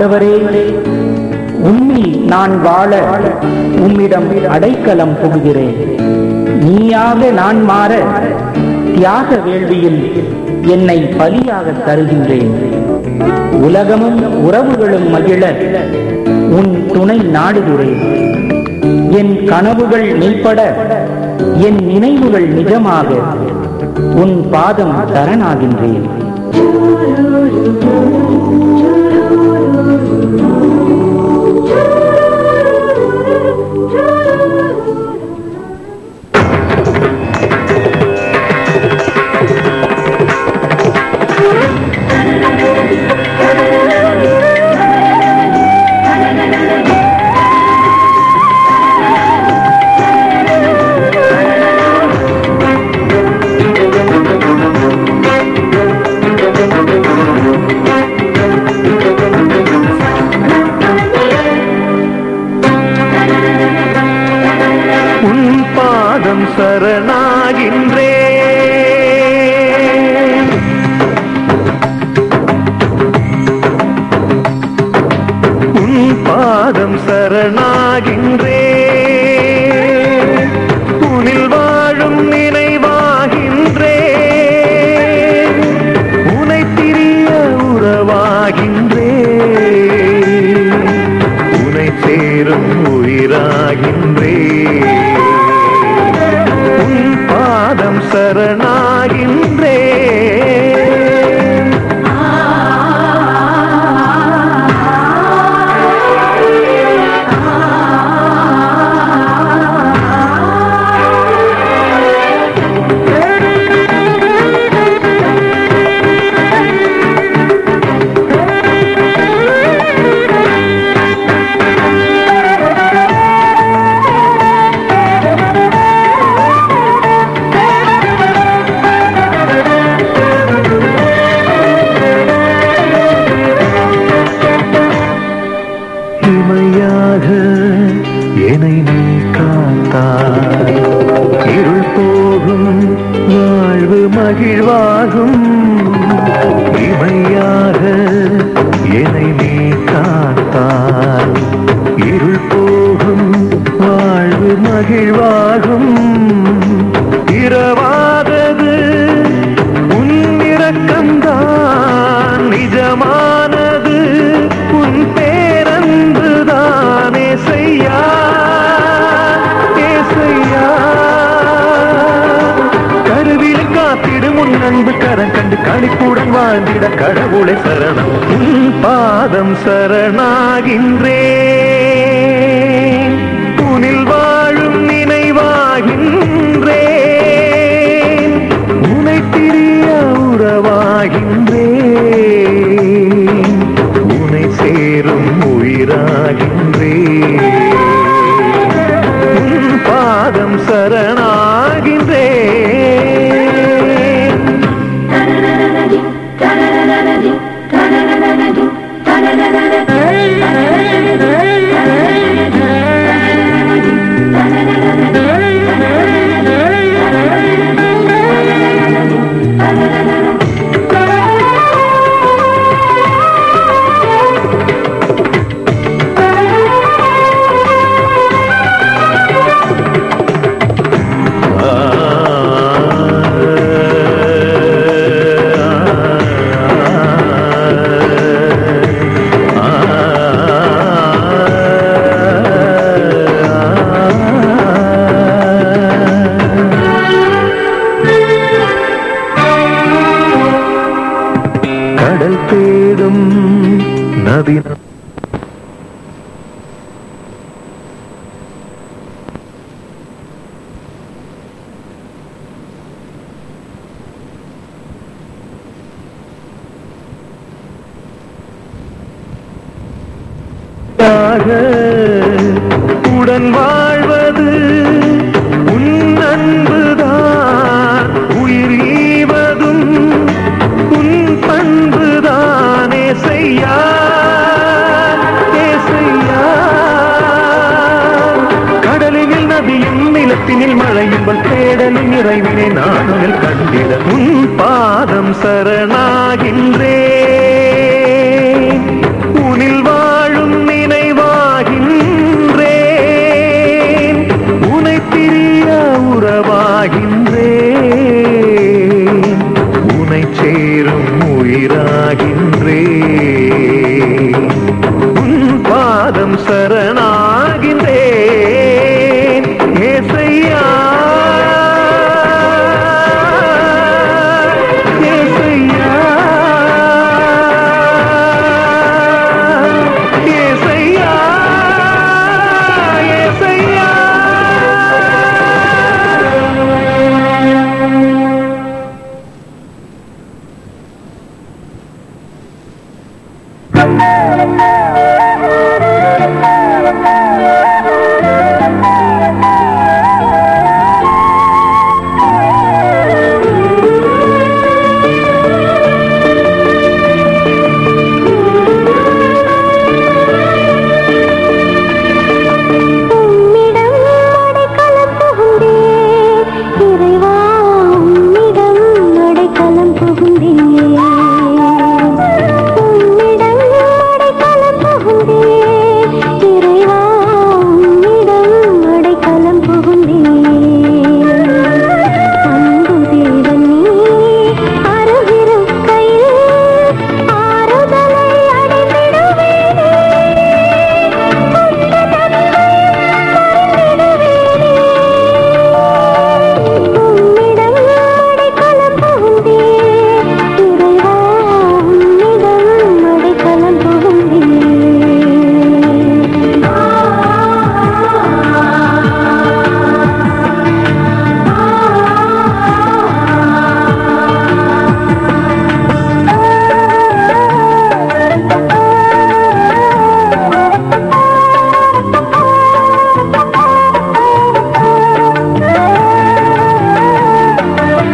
ஆண்டவரே உம்மில் நான் வாழ உம்மிடம் அடைக்கலம் புகுகிறேன் நீயாக நான் மாற தியாக வேள்வியில் என்னை பலியாக தருகின்றேன் உலகமும் உறவுகளும் மகிழ உன் துணை நாடுகிறேன் என் கனவுகள் மெய்ப்பட என் நினைவுகள் நிஜமாக உன் பாதம் சரணாகின்றேன் உன் பாதம் சரணாகின்றே உன் பாதம் சரணாகின்றே உனில் வாழும் நினைவாகின்றே உனை திரிய உறவாகின்றே உனை சேரும் உயிராகின்றே உன் பாதம் சரணாகின்றே இமையாக என்னை நீ காத்தாய் இருள் போகும் வாழ்வு மகிழ்வாகும் இமையாக என்னை நீ காத்தாய் இருள் போகும் வாழ்வு மகிழ்வாகும் இரவாதது உன் இரக்கம்தான் நிஜமானது உன் பேரன்புதானே செய்யா ஏசையா கருவில் காத்திடும் உன் அன்பு கரம் கண்டு கணிப்புடன் வாழ்ந்திட கடவுளை சரணம் உன் பாதம் சரணாகின்றேன் உனில் வாழும் நினைவாகின்றேன் உனை திரிய உறவாகின்றேன் உனை சேரும் உயிராகின்றேன் உன் பாதம் சரணாகின்றேன் கடல் தேடும் நதி உடன் வாழ்வது உன் அன்புதான் உயிர் ஈவதும் உன் பண்புதானே செய்யா ஏசையா கடலினில் நதியும் நிலத்தினில் மழையும் தேடலின் நிறைவினை நானும் கண்டிட உன் பாதம் சரணாகின்றேன் உனில் வா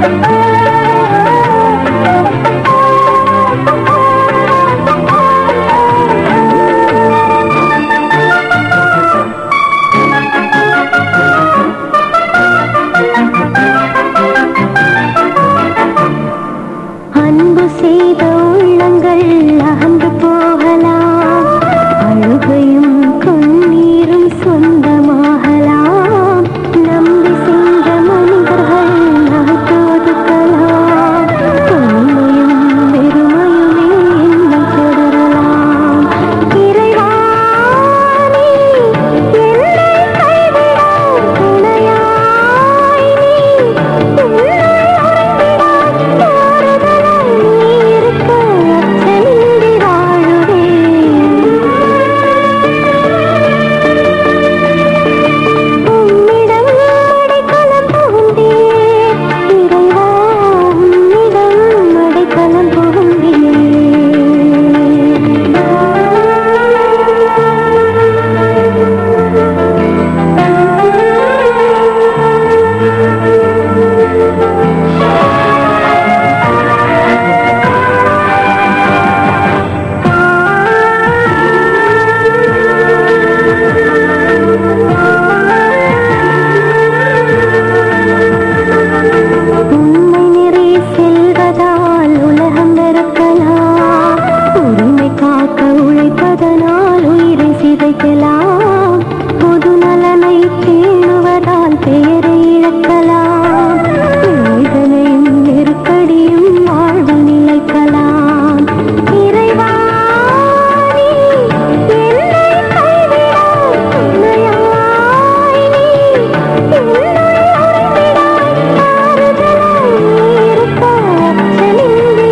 அன்பு செய்த உள்ளங்கள் அகன்று போகலாம் அழுகையும் கண்ணீரும் சொந்தமாகலாம் நம்பி சென்ற மனிதர்கள் நகைத்து ஒதுக்கலாம் உண்மையும் வெறுமையுமே எண்ணம் தொடரலாம் இறைவா நீ என்னை கைவிடாய் துணையாய் நீ என்னை உறங்கிடாய் ஆறுதலாய் நீ இருக்க அச்சமின்றி வாழுவேன் உம்மிடம் அடைக்கலம் புகுந்தேன் இறைவா உம்மிடம் அடைக்கலம் உண்மை நெறி செல்வதால் உலகம் வெறுக்கலாம் உரிமை காக்க உழைப்பதனால் உயிரை சிதைக்கலாம் பொது நலனை பேணுவதால் பெயரை இழக்கலாம் வேதனையும் நெருக்கடியும் வாழ்வு நிலைக்கலாம் இறைவா நீ என்னை கைவிடாய் துணையாய் நீ என்னை உறங்கிடாய் ஆறுதலாய் நீ இருக்க அச்சமின்றி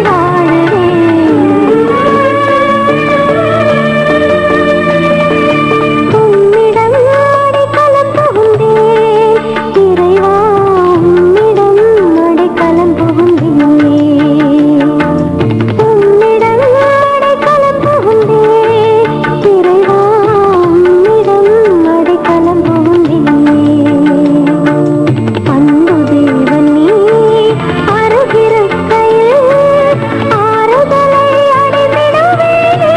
வாழுவேன் உம்மிடம் அடைக்கலம் புகுந்தேன் இறைவா உம்மிடம் அடைக்கலம் புகுந்தேன் உம்மிடம் அடைக்கலம் புகுந்தேன் இறைவா உம்மிடம் அடைக்கலம் புகுந்தேன் அன்பு தேவன் நீ அருகிருக்கையில் ஆறுதலை அடைந்திடுவேனே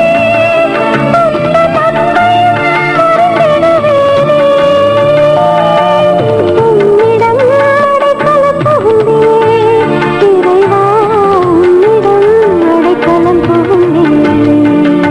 உம்மிடம் அடைக்கலம் புகுந்தேன் இறைவா உம்மிடம் அடைக்கலம் புகுந்தேன்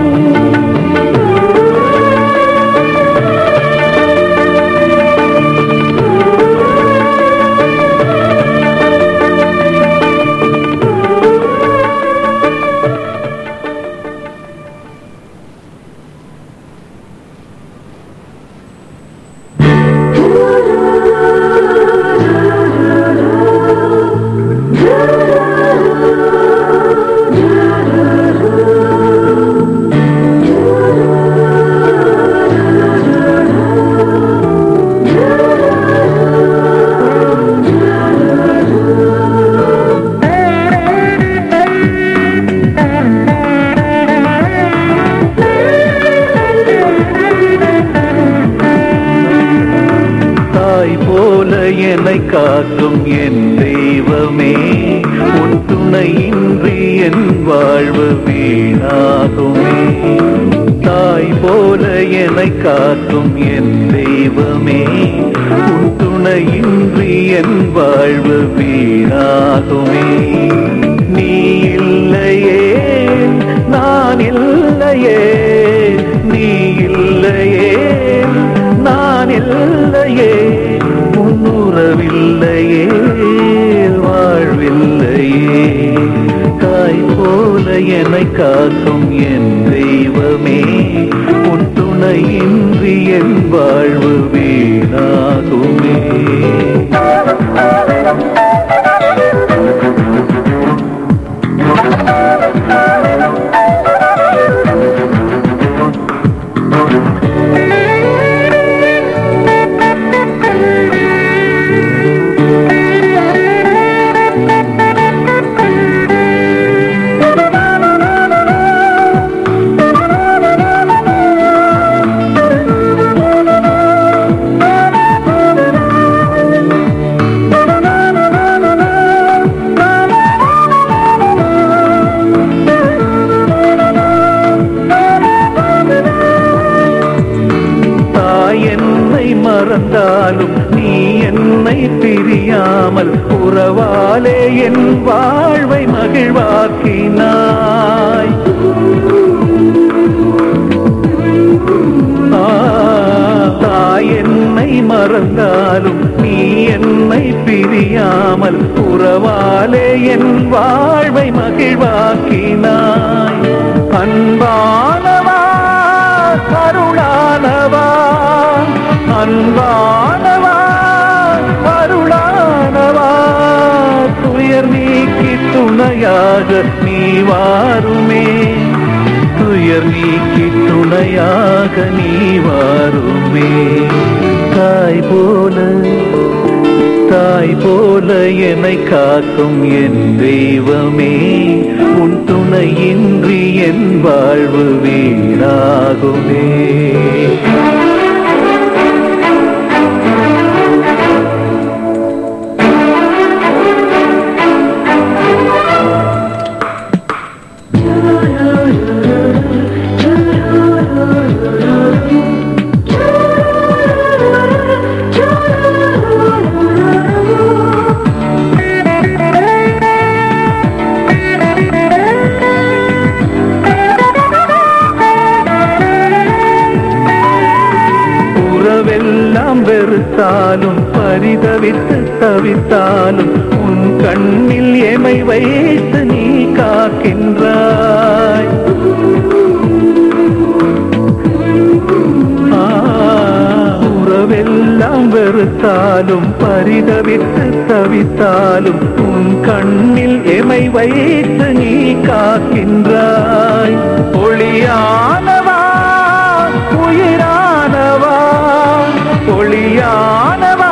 தாய் போல என்னை காக்கும் என் தெய்வமே உன் துணையின்றி என் வாழ்வு வீணாகுமே தாய் போல என்னை காக்கும் என் தெய்வமே உன் துணையின்றி என் வாழ்வு வீணாகுமே நீ இல்லையே நான் இல்லையே நீ இல்லையே நான் இல்லையே உன்னுறவில்லையே வாழ்வில்லையே தாய் போல என்னை காக்கும் என் தெய்வமே உன் துணையின்றி என் வாழ்வு வீணாகுமே உறவாலே என் வாழ்வை மகிழ்வாக்கினாய் ஆ, தாய் என்னை மறந்தாலும் நீ என்னை பிரியாமல் உறவாலே என் வாழ்வை மகிழ்வாக்கினாய் அன்பானவா கருணானவா அன்பானவா அருளானவா துயர் நீக்கி துணையாக நீ வாருமே துயர் நீக்கி துணையாக நீ வாருமே தாய் போல தாய் போல என்னை காக்கும் என் தெய்வமே உன் துணையின்றி என் வாழ்வு வீணாகுமே உறவெல்லாம் வெறுத்தாலும் பரிதவித்து தவித்தாலும் உன் கண்ணில் எமை வைத்து நீ காக்கின்றாய் ஆ, உறவெல்லாம் வெறுத்தாலும் பரிதவித்து தவித்தாலும் உன் கண்ணில் எமை வைத்து நீ காக்கின்றாய் ஒளியானவா உயிரானவா ஒளியானவா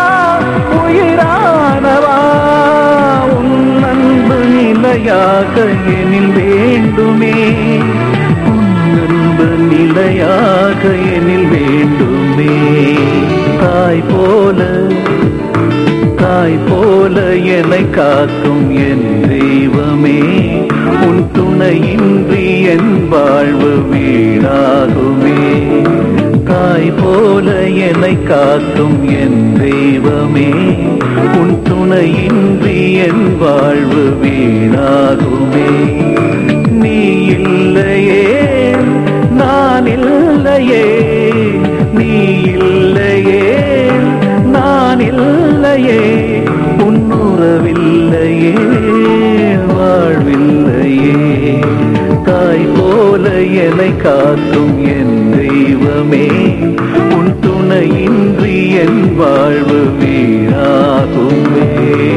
உயிரானவா உன் அன்பு நிலையாக எனில் வேண்டுமே உன் அன்பு நிலையாக எனில் வேண்டுமே தாய் போல தாய் போல என்னை காக்கும் என் தெய்வமே உன் துணையின்றி என் வாழ்வு வீணாகுமே தாய் போல என்னை காக்கும் என் தெய்வமே உன் துணையின்றி என் வாழ்வு வீணாகுமே நீ இல்லையே நான் இல்லையே நீ இல்லையே நான் இல்லையே உன்னுறவில்லையே வாழ்வில்லையே தாய் போல என்னை காக்கும் என் தெய்வமே உன் துணையின்றி என் வாழ்வு வீணாகுமே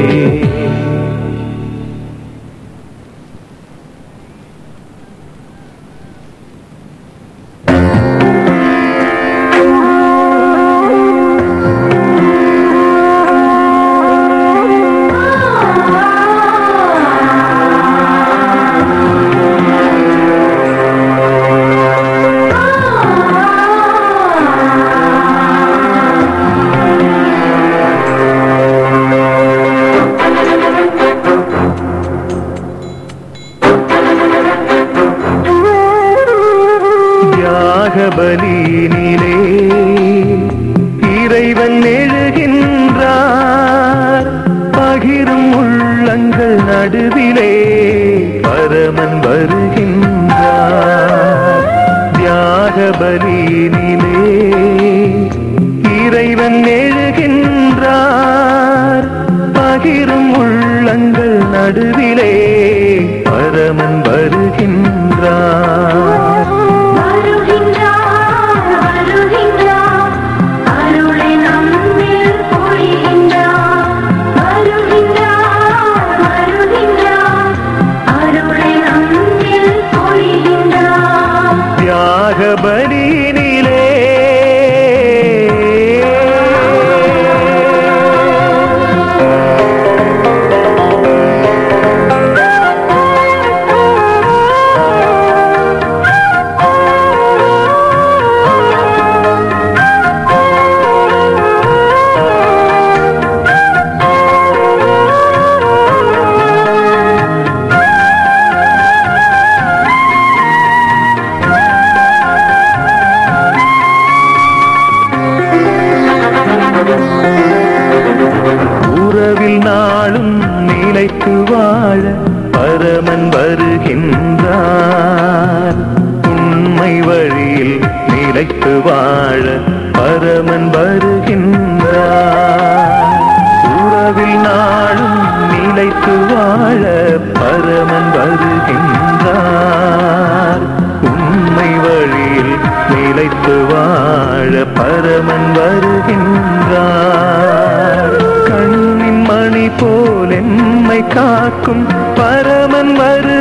தியாக பலியினிலே இறைவன் எழுகின்றார் பகிரும் உள்ளங்கள் நடுவிலே பரமன் வருகின்றார் தியாக பலியினிலே இறைவன் எழுகின்றார் பகிரும் உள்ளங்கள் நடுவிலே பரமன் வருகின்றார் வருகின்றார் வருகின்றார் அருளை நம்மில் பொழிகின்றார் வருகின்றார் வருகின்றார் அருளை நம்மில் பொழிகின்றார் தியாக பலியினிலே ஆ நிலைத்து வாழ பரமன் வருகின்றார் உண்மை வழியில் நிலைத்து வாழ பரமன் வருகின்றார் உறவில் நாளும் நிலைத்து வாழ பரமன் வருகின்றார் உண்மை வழியில் நிலைத்து வாழ பரமன் வருகின்றார் கண்ணின் மணி போல் எம்மை காக்கும் பரமன்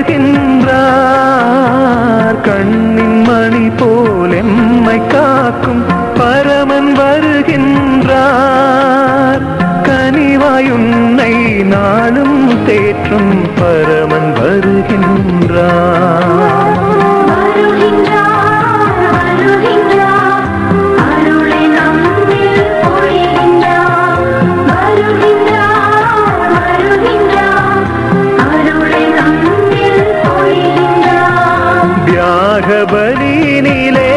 வருகின்றார் கண்ணின் மணி போல் எம்மை காக்கும் பரமன் வருகின்றார் கனிவாயுன்னை நாளும் தேற்றும் பரமன் வருகின்றார் வருகின்றார் வருகின்றார் அருளை நம்மில் பொழிகின்றார் வருகின்றார் வருகின்றார் அருளை நம்மில் பொழிகின்றார் தியாக பலியினிலே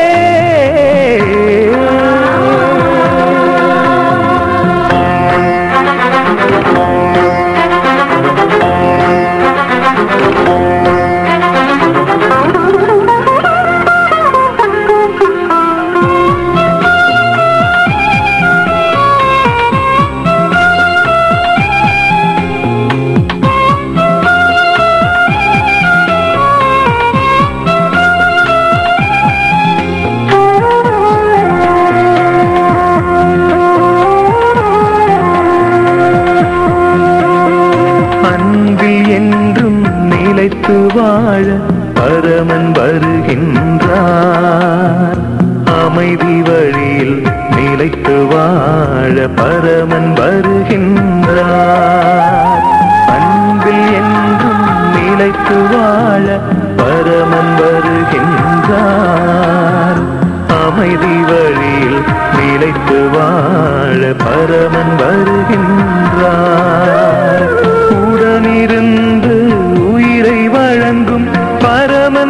அன்பில் என்றும் நிலைத்து வாழ பரமன் வருகின்றார் அமைதி வழியில் நிலைத்து வாழ பரமன் வருகின்றார் அன்பில் என்றும் நிலைத்து வாழ பரமன் வருகின்றார் அமைதி வழியில் நிலைத்து வாழ பரமன் வருகின்றார் உடனிருந்து உயிரை வழங்கும் பரமன்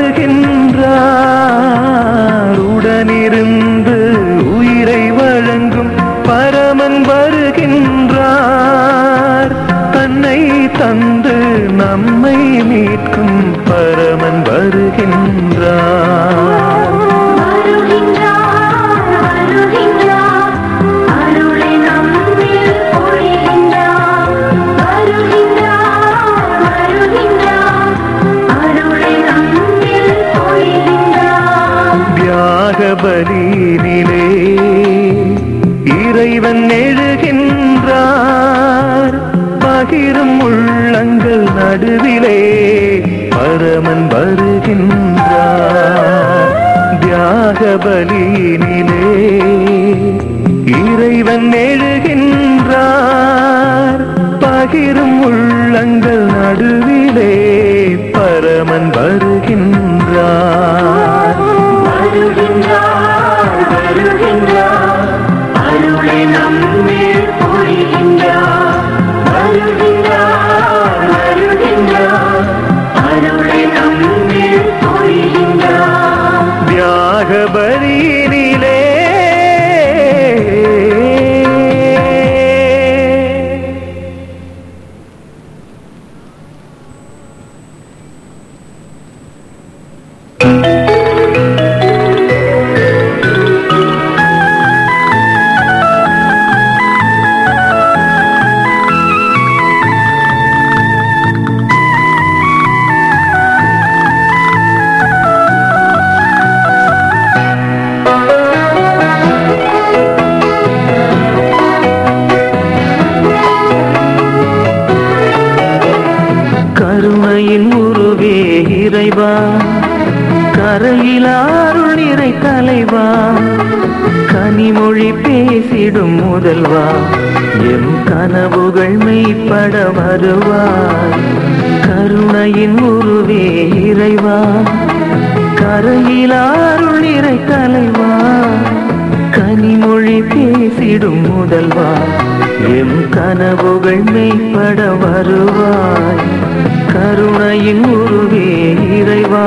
வருகின்றார் உடனிருந்து உயிரை வழங்கும் பரமன் வருகின்றார் தன்னை தந்து நம்மை மீட்கும் பரமன் வருகின்றார் வருகின்றார் வருகின்றார் அருளை நம்மில் பொழிகின்றார் வருகின்றார் வருகின்றார் அருளை நம்மில் பொழிகின்றார் தியாக பலியினிலே இறைவன் எழுகின்றார் பகிரும் உள்ளங்கள் நடுவிலே பரமன் வருகின்றார் தியாக பலியினிலே இறைவன் எழுகின்றார் பகிரும் உள்ளங்கள் நடுவிலே பரமன் வருகின்றார் வருகின்றார் வருகின்றார் அருளை நம்மில் பொழிகின்றார் வருகின்றார் வருகின்றார் அருளை நம்மில் பொழிகின்றார் தியாக பலியினிலே கருணையின் உருவே இறைவா கரையிலாருள் நிறை தலைவா கனிமொழி பேசிடும் முதல்வா எம் கனவுகள் மெய்ப்பட வருவாய் கருணையின் உருவே இறைவா கரையிலாருள் நிறை தலைவா கனிமொழி பேசிடும் முதல்வா எம் கனவுகள் மெய்ப்பட வருவாய் கருணையின் உருவே இறைவா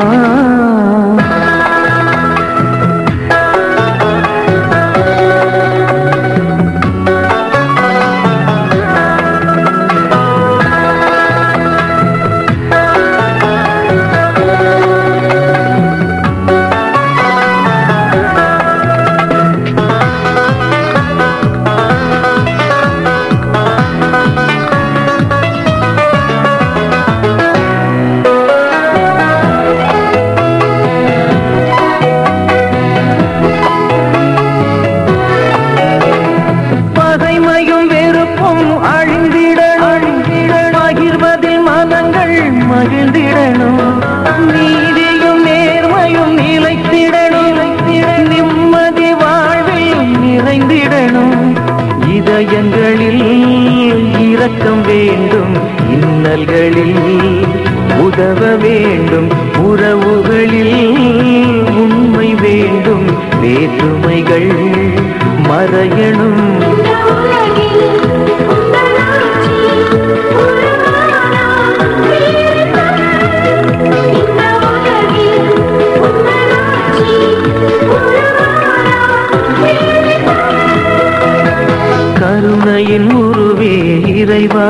மகிழ்ந்திடணும் நீதியும் நேர்மையும் நிலைத்திடணும் நிம்மதி வாழ்வில் நிறைந்திடணும் இதயங்களில் இரக்கம் வேண்டும் இன்னல்களில் உதவ வேண்டும் உறவுகளில் உண்மை வேண்டும் வேற்றுமைகள் மறையணும் இந்த உலகில் உங்கள் ஆட்சி உருவானால் வீழ்ந்தார். இந்த உலகில் உங்கள் ஆட்சி உருவானால் வீழ்ந்தார். கருணையின் உருவே இறைவா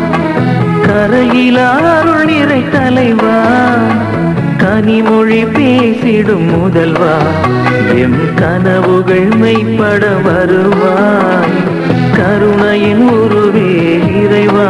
கரையிலாருள் நிறை தலைவா கனிமொழி பேசிடும் முதல்வா எம் கனவுகள் மெய்ப்பட வருவாய் கருணையின் உருவே இறைவா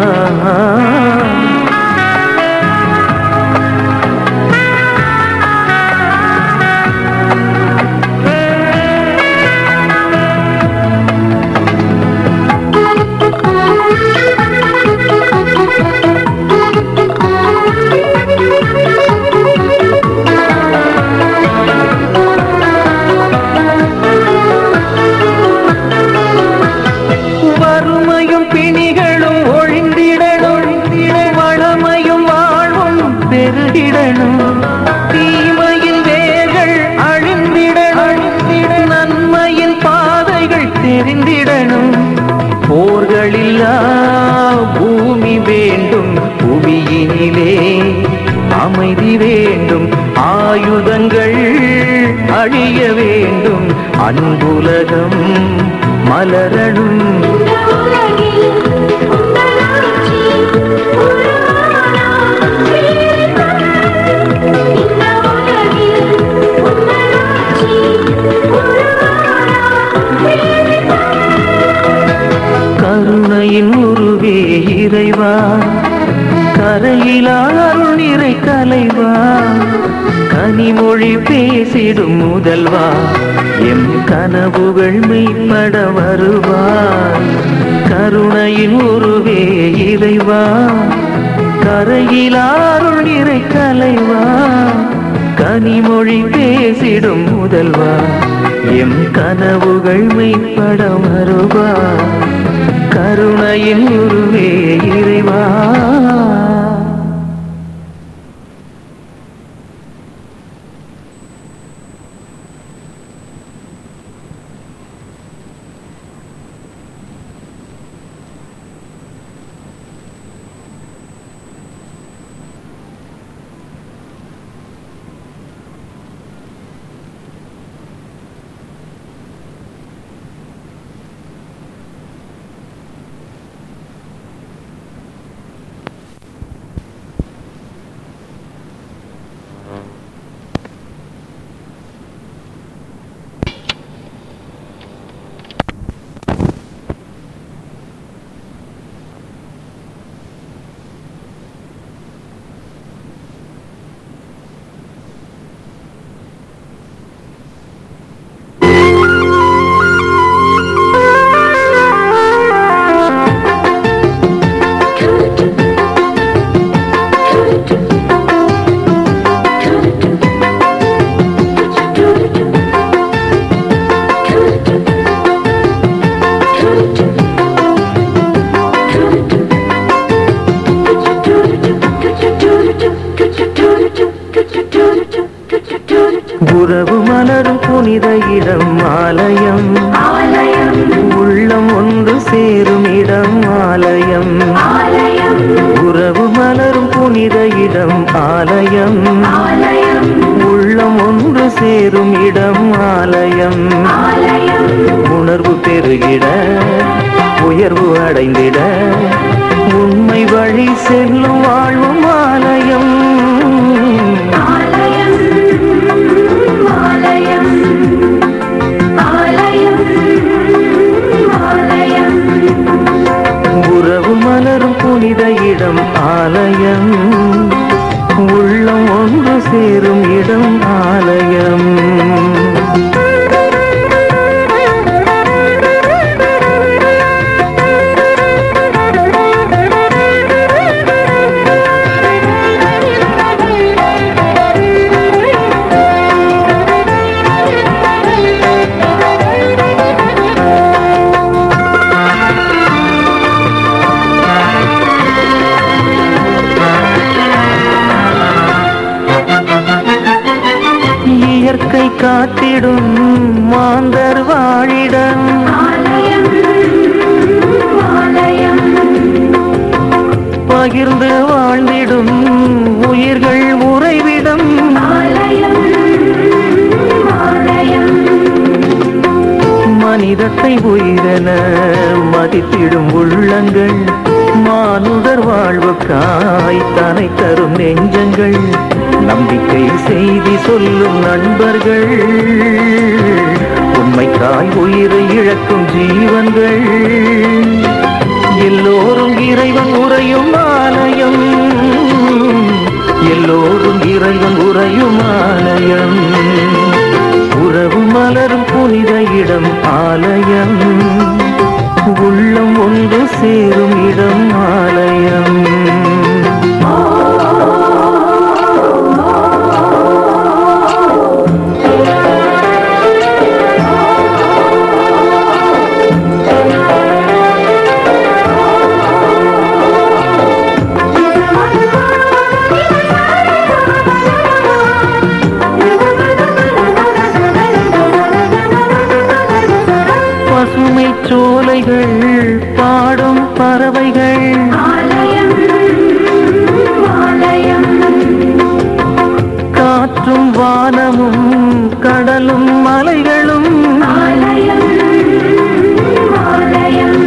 வறுமையும் பிணிகளும் ஒழிந்திடணும் வளமையும் வாழ்வும் பெருகிடணும் தீமையின் வேர்கள் அழிந்திடணும் நன்மையின் பாதைகள் தெரிந்திடணும் போர்களில்லா பூமி வேண்டும் புவியினிலே அமைதி வேண்டும் ஆயுதங்கள் அழிய வேண்டும் அன்புலகம் மலரணும் இந்த உலகில் உங்கள் ஆட்சி உருவானால் வீழ்ந்தார். இந்த உலகில் உங்கள் ஆட்சி உருவானால் வீழ்ந்தார். கருணையின் உருவே இறைவா கரையிலாருள் நிறை கலைவா கனிமொழி பேசிடும் முதல்வா எம் கனவுகள் மெய்ப்பட வருவாய் கருணையின் உருவே இறைவா கரையிலாருள் நிறை கலைவா கனிமொழி பேசிடும் முதல்வா எம் கனவுகள் மெய்ப்பட வருவாய் கருணையின் உருவே இறைவா உறவு மலரும் புனித இடம் ஆலயம் ஆலயம் உள்ளம் ஒன்று சேரும் இடம் ஆலயம் ஆலயம் உறவு மலரும் புனித இடம் ஆலயம் ஆலயம் உள்ளம் ஒன்று சேரும் இடம் ஆலயம் ஆலயம் உணர்வு பெருகிட உயர்வு அடைந்திட உண்மை வழி செல்லும் வாழ்வும் ஆலயம் ஆலயம் ஆலயம் ஆலயம் ஆலயம் உறவு மலரும் புனித இடம் ஆலயம் உள்ளம் ஒன்று சேரும் இடம் ஆலயம் பகிர்ந்து வாழ்ந்திடும் உயிர்கள் உறைவிடம் ஆலயம் ஆலயம் மனிதத்தை உயிரென மதித்திடும் உள்ளங்கள் மானுடர் வாழ்வுக்காய் தனை தரும் நெஞ்சங்கள் நம்பிக்கை செய்தி சொல்லும் நண்பர்கள் உண்மைக்காய் உயிரை இழக்கும் ஜீவன்கள் எல்லோரும் இறைவன் உறையும் ஆலயம் எல்லோரும் இறைவன் உறையும் ஆலயம் உறவு மலரும் புனித இடம் ஆலயம் உள்ளம் ஒன்று சேரும் இடம் ஆலயம் பசுமை சோலைகள் பாடும் பறவைகள் ஆலயம் ஆலயம் காற்றும் வானமும் கடலும் மலைகளும் ஆலயம் ஆலயம்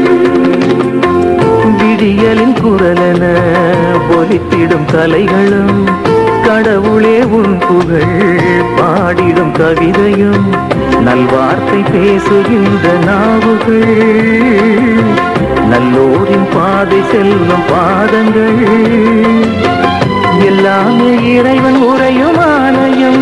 விடியலின் குரலென ஒலித்திடும் கலைகளும் கடவுளே உன் புகழ் பாடிடும் கவிதையும் நல்வார்த்தை பேசுகின்ற நாவுகள் நல்லோரின் பாதை செல்லும் பாதங்கள் எல்லாமே இறைவன் உரையும் ஆலயம்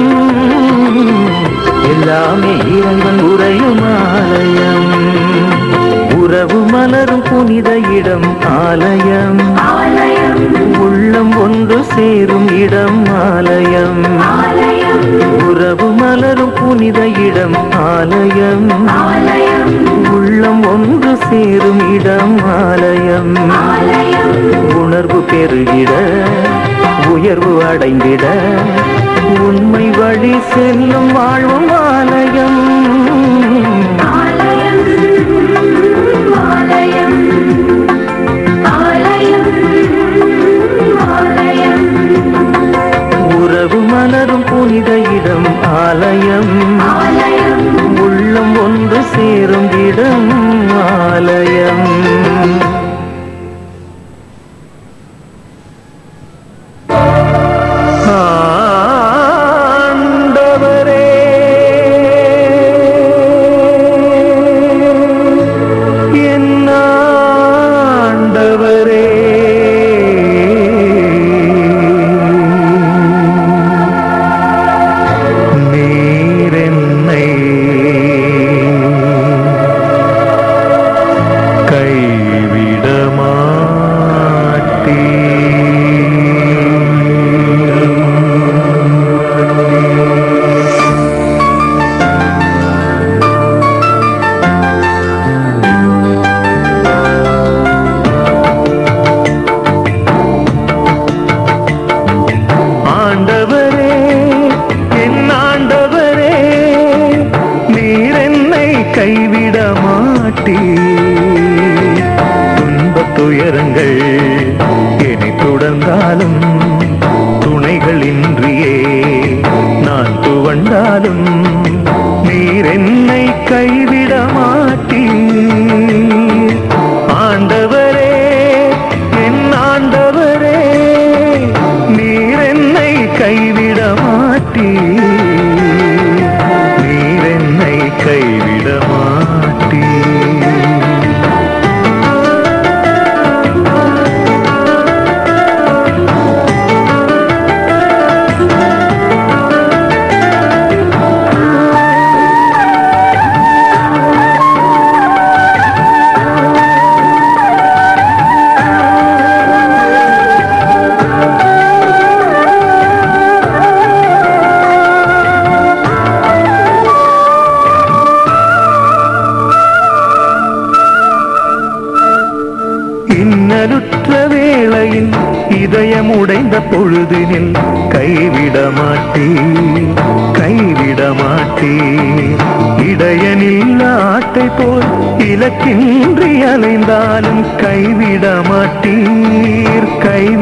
எல்லாமே இறைவன் உரையும் ஆலயம் உறவு மலரும் புனித இடம் ஆலயம் ஆலயம் உள்ளம் ஒன்று சேரும் இடம் ஆலயம் ஆலயம் உறவு மலரும் புனித இடம் ஆலயம் ஆலயம் உள்ளம் ஒன்று சேரும் இடம் ஆலயம் ஆலயம் உணர்வு பெருகிட உயர்வு அடைந்திட உண்மை வழி செல்லும் வாழ்வும் ஆலயம் ஆலயம் ஆலயம் ஆலயம் ஆலயம் உறவு மலரும் புனித இடம் ஆலயம் ஆலயம் உள்ளம் ஒன்று சேரும் இடம் ஆலயம் ஆண்டவரே என் ஆண்டவரே நீர் என்னை கைவிட மாட்டீர் ஆண்டவரே என் ஆண்டவரே நீர் என்னை கைவிட மாட்டீர் துன்பத் துயரங்கள் என்னை தொடர்ந்தாலும் துணைகளின்றியே நான் துவண்டாலும் நீர் என்னை கைவிட மாட்டீர் ஆண்டவரே என் ஆண்டவரே நீர் என்னை கைவிட மாட்டீர் நீர் என்னை கைவிட மாட்டீர் இன்னலுற்ற வேளையில் இதயம் உடைந்த பொழுதினில் கைவிட மாட்டீர் கைவிட மாட்டீர் இடையனில் ஆட்டை போல் இலக்கின்றி அலைந்தாலும் கைவிட மாட்டீர் கைவிட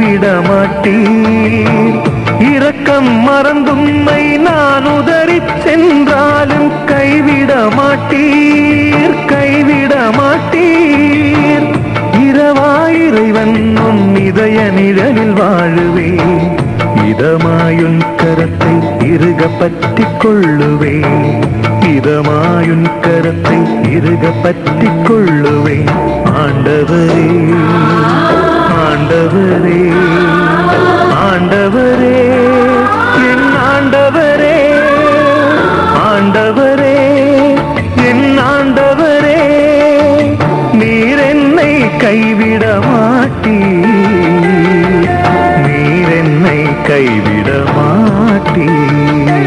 நிழலில் வாழுவேன் இதமாயுன் கரத்தை இருக பற்றிக் கொள்ளுவேன் இதமாயுன் கரத்தை இருக பற்றிக் கொள்ளுவேன் ஆண்டவரே ஆண்டவரே ஆண்டவரே என் ஆண்டவரே ஆண்டவரே என் ஆண்டவரே நீர் என்னை கைவிட மாட்டீர் நீர் என்னை கைவிட மாட்டீர்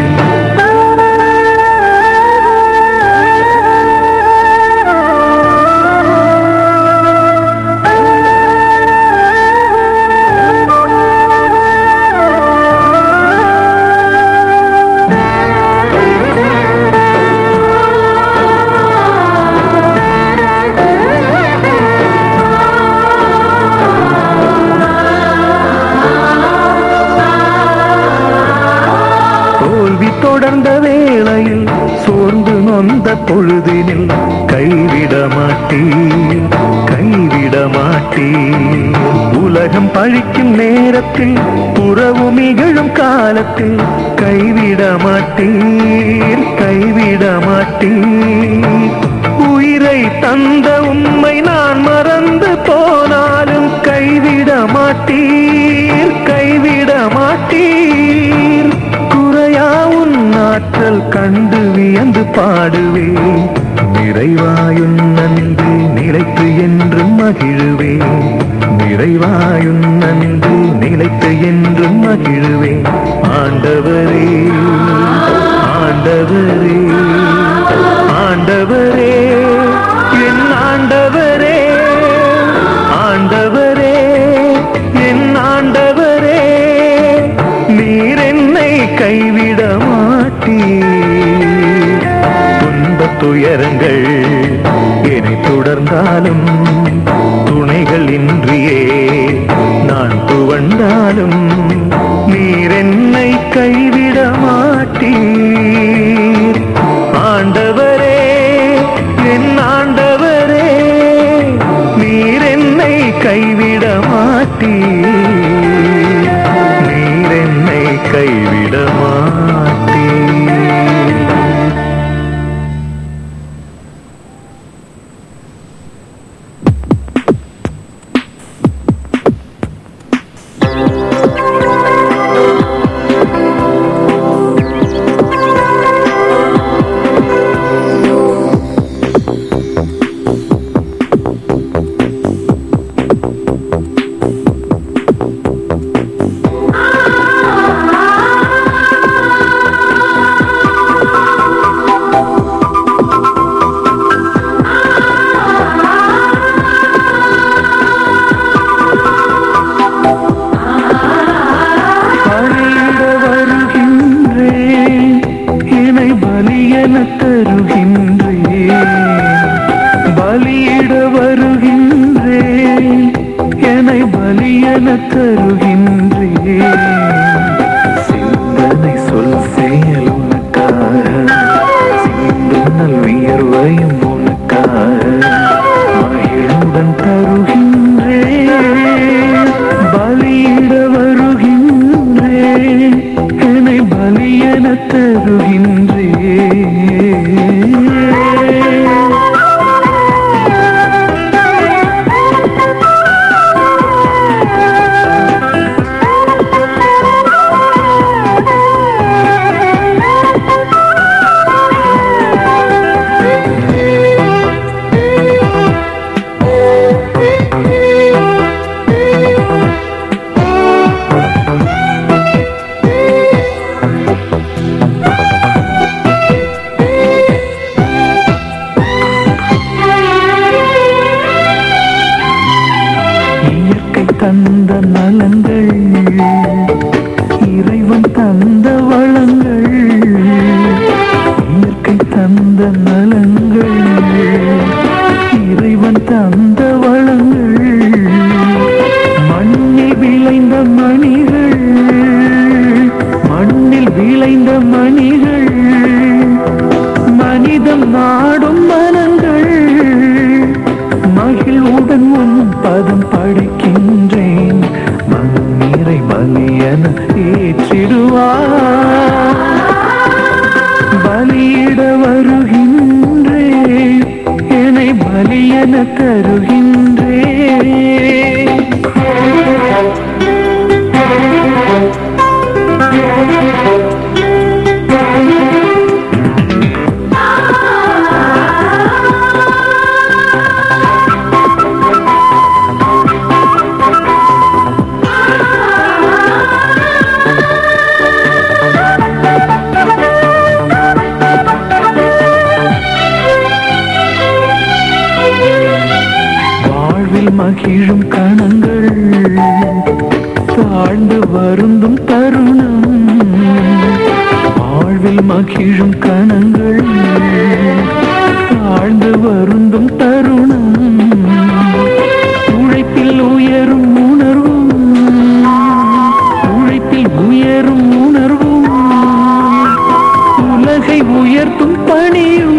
தோல்வி தொடர்ந்த வேளையில் சோர்ந்து நொந்த பொழுதினில் கைவிட மாட்டீர் கைவிட மாட்டீர் உலகம் பழிக்கும் நேரத்தில் உறவு மிகழும் காலத்தில் கைவிட மாட்டீர் கைவிட மாட்டீர் உயிரை தந்த உம்மை நான் மறந்து போனாலும் கைவிட மாட்டீர் கைவிட மாட்டீர் குறையா உன் ஆற்றல் கண்டு வியந்து பாடுவேன் நிறைவாயுன் நன்றி நிலைத்து என்றும் மகிழுவேன் நிறைவாயுன் நன்றி நிலைத்து என்றும் மகிழுவேன் ஆண்டவரே ஆண்டவரே ஆண்டவரே என் ஆண்டவரே ஆண்டவரே என் ஆண்டவரே நீர் என்னை கைவிட மாட்டீர் துன்பத் துயரங்கள் என்னை தொடர்ந்தாலும் துணைகள் இன்றியே நான் துவண்டாலும் நீர் என்னை கைவிட மாட்டீர் ஆண்டவரே என் ஆண்டவரே நீர் என்னை கைவிட மாட்டீர் நீர் என்னை கைவிட மாட்டீர் பணியிட வருகின்றேன் இணை பலியென தருகின்றேன் பலியிட வருகின்றேன் என்னை பலியென தருகின்றேன் சிந்தனை சொல் செயல் உனக்காக சிந்தனல் வியர்வையும் உனக்காக மகிழுடன் தருகின்றேன் பலியிட வருகின்றேன் என்னை பலியென தருகின்றேன் இயற்கை தந்த நலங்கள் இறைவன் தந்த வளங்கள் இயற்கை தந்த நலங்கள் இறைவன் தந்த வளங்கள் மண்ணில் விளைந்த மணிகள் மண்ணில் விளைந்த மணிகள் மனிதம் நாடும் மனங்கள் மகிழ்வுடன் உன் பதம் படைக்கின்றேன் மண்ணீரை பலியன ஏற்றிடுவார் பலியிட வருகின்றே என்னை பலியன தருகின்றே வாழ்வில் மகிழும் கணங்கள் தாழ்ந்து வருந்தும் தருணம் வாழ்வில் மகிழும் கணங்கள் தாழ்ந்து வருந்தும் தருணம் உழைப்பில் உயரும் உணர்வும் உழைப்பில் உயரும் உணர்வும் உலகை உயர்த்தும் பணியும்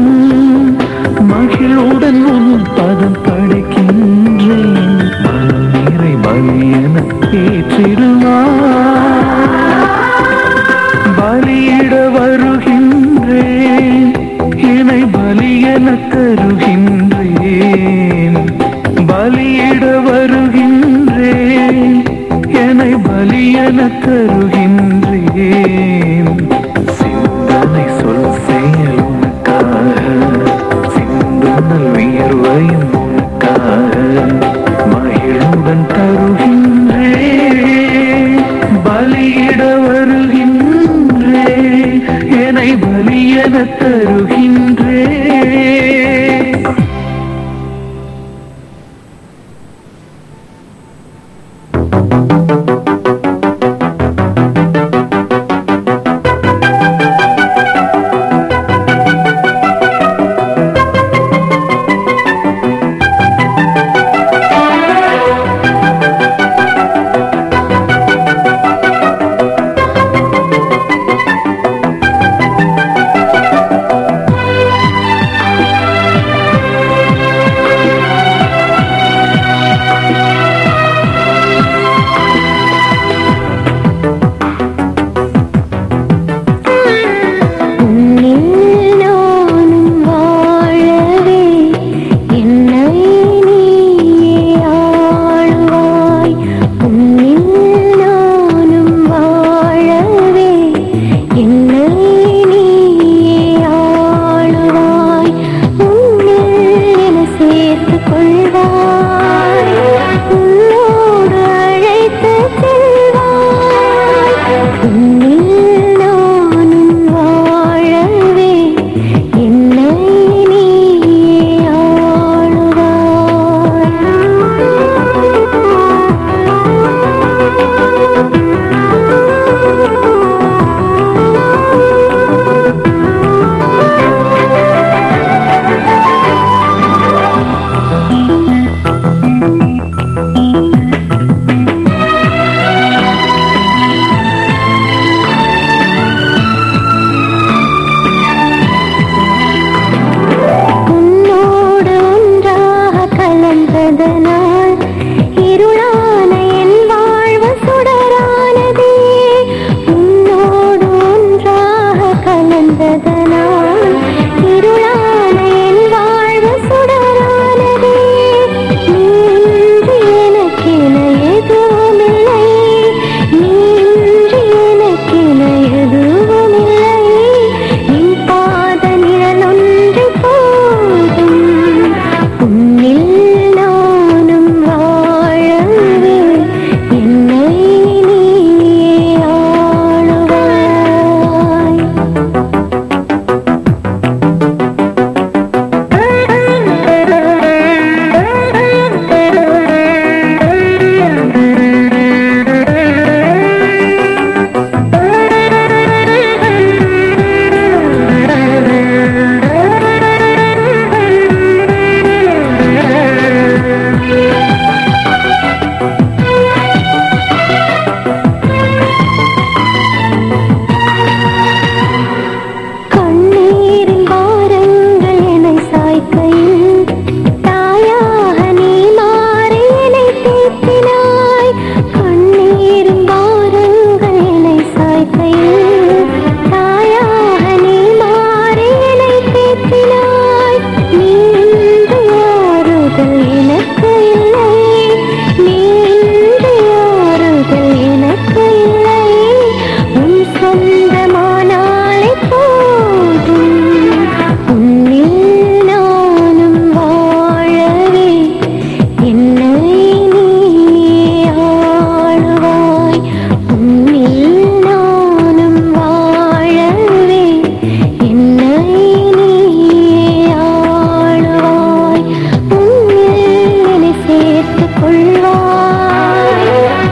மகிழுடன் உன் பதம் படைக்கின்றேன் மனநீரை பலியன ஏற்றிடுவார் பலியிட வருகின்றேன் இணை பலியன தருகின்றேன் பலியிட வருகின்றேன் என்னை பலியன தருகின்றேன் சிந்தனை சொல் செயல் உனக்காக சிந்துனல் வியர்வையும் உனக்காக மகிழுடன் தருகின்றேன் பலியிட வருகின்றேன் என்னை பலியன தருகின்றேன்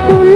உன்